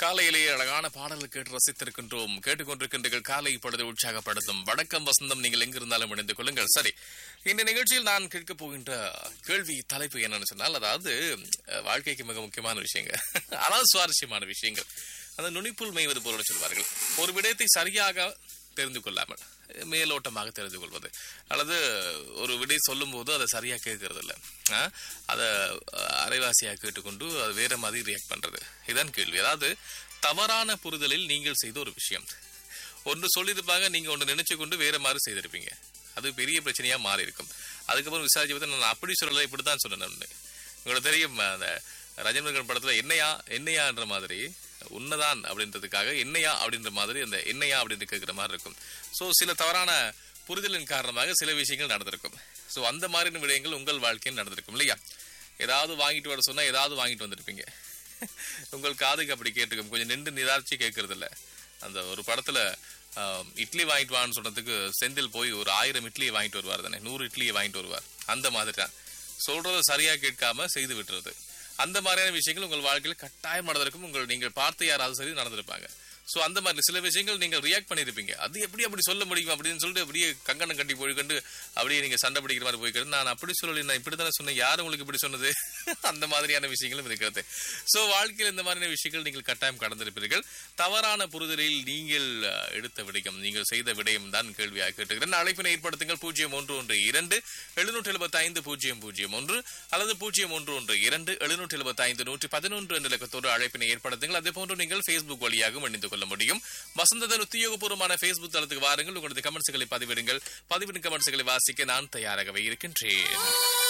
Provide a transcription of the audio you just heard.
காலையிலேயே அழகான பாடல்கள் கேட்டு ரசித்திருக்கின்றோம் கேட்டுக்கொண்டிருக்கின்றீர்கள் காலை பொழுது உற்சாகப்படுத்தும் வணக்கம் வசந்தம் நீங்கள் எங்கிருந்தாலும் இணைந்து கொள்ளுங்கள் சரி இந்த நிகழ்ச்சியில் நான் கேட்க போகின்ற கேள்வி தலைப்பு என்னன்னு சொன்னால் அதாவது அஹ், வாழ்க்கைக்கு மிக முக்கியமான விஷயங்கள் ஆனால் சுவாரஸ்யமான விஷயங்கள் அந்த நுனிப்புல் மேய்வது போல சொல்வார்கள் ஒரு விடயத்தை சரியாக தெரிந்து கொள்ளாமல் மேலோட்டமாக தெரிந்து கொள்வது அல்லது ஒரு விடை சொல்லும் போது அதை சரியா கேட்கறது இல்ல ஆ? அதை அஹ், அரைவாசியாக கேட்டுக்கொண்டு அது வேற மாதிரி ரியாக்ட் பண்றது இதான் கேள்வி அதாவது தவறான புரிதலில் நீங்கள் செய்த ஒரு விஷயம் ஒன்று சொல்லியிருப்பாங்க நீங்க ஒன்று நினைச்சு கொண்டு வேற மாதிரி செய்திருப்பீங்க அது பெரிய பிரச்சனையா மாறி இருக்கும் அதுக்கப்புறம் விசாரிச்சு பார்த்தா நான் அப்படி சொல்லலை இப்படித்தான் சொன்னேன் உங்களுக்கு தெரியும் அந்த ரஜினிகாந்த் படத்துல என்னையா என்னையான்ற மாதிரி உன்னதான் அப்படின்றதுக்காக என்னையா அப்படின்ற மாதிரி அந்த என்னையா அப்படின்னு கேட்கிற மாதிரி இருக்கும் சோ சில தவறான புரிதலின் காரணமாக சில விஷயங்கள் நடந்திருக்கும் சோ அந்த மாதிரியான விடயங்கள் உங்கள் வாழ்க்கையில் நடந்திருக்கும் இல்லையா ஏதாவது வாங்கிட்டு வர சொன்னா ஏதாவது வாங்கிட்டு வந்திருப்பீங்க உங்கள் காதுக்கு அப்படி கேட்டுக்கும் கொஞ்சம் நின்று நிதாரிச்சு கேட்கறது இல்ல அந்த ஒரு படத்துல ஆம், இட்லி வாங்கிட்டு வான்னு சொன்னதுக்கு செந்தில் போய் ஒரு ஆயிரம் இட்லியை வாங்கிட்டு வருவார் தானே நூறு இட்லியை வாங்கிட்டு வருவார் அந்த மாதிரி தான் சொல்றத சரியா கேட்காம செய்து விட்டுறது அந்த மாதிரியான விஷயங்கள் உங்கள் வாழ்க்கையில் கட்டாயம் நடந்திருக்கும் உங்கள் நீங்கள் பார்த்து யாராவது சரி நடந்திருப்பாங்க சோ அந்த மாதிரி சில விஷயங்கள் நீங்கள் ரியாக்ட் பண்ணியிருப்பீங்க அது எப்படி அப்படி சொல்ல முடியும் அப்படின்னு சொல்லிட்டு அப்படியே கங்கணம் கட்டி போய்க்கொண்டு அப்படியே நீங்க சண்டை பிடிக்கிற மாதிரி போய்க்கிறது நான் அப்படி சொல்லலை நான் இப்படி தானே சொன்னேன் யார் உங்களுக்கு இப்படி சொன்னது அந்த மாதிரியான விஷயங்களும் இருக்கிறது சோ வாழ்க்கையில் இந்த மாதிரியான விஷயங்கள் நீங்கள் கட்டாயம் கடந்திருப்பீர்கள் தவறான புரிதலில் நீங்கள் அஹ், எடுத்த விடயம் நீங்கள் செய்த விடயம் தான் கேள்வியாக கேட்டுக்கிறேன் அழைப்பினை ஏற்படுத்துங்கள் பூஜ்ஜியம் ஒன்று ஒன்று இரண்டு எழுநூற்றி எழுபத்தி ஐந்து பூஜ்ஜியம் பூஜ்ஜியம் ஒன்று அல்லது பூஜ்ஜியம் ஒன்று ஒன்று இரண்டு எழுநூற்றி எழுபத்தி ஐந்து நூற்றி பதினொன்று என்ற இலக்கத்தோடு அழைப்பினை ஏற்படுத்துங்கள் அதே போன்று நீங்கள் Facebook வழியாகவும் இணைந்து கொள்ள முடியும் வசந்ததன் உத்தியோகபூர்வமான Facebook தளத்துக்கு வாருங்கள் உங்களது கமெண்ட்ஸ்களை பதிவிடுங்கள் பதிவிடும் கமெண்ட்ஸ்களை வாசிக்க நான் தயாராகவே இருக்கின்றேன்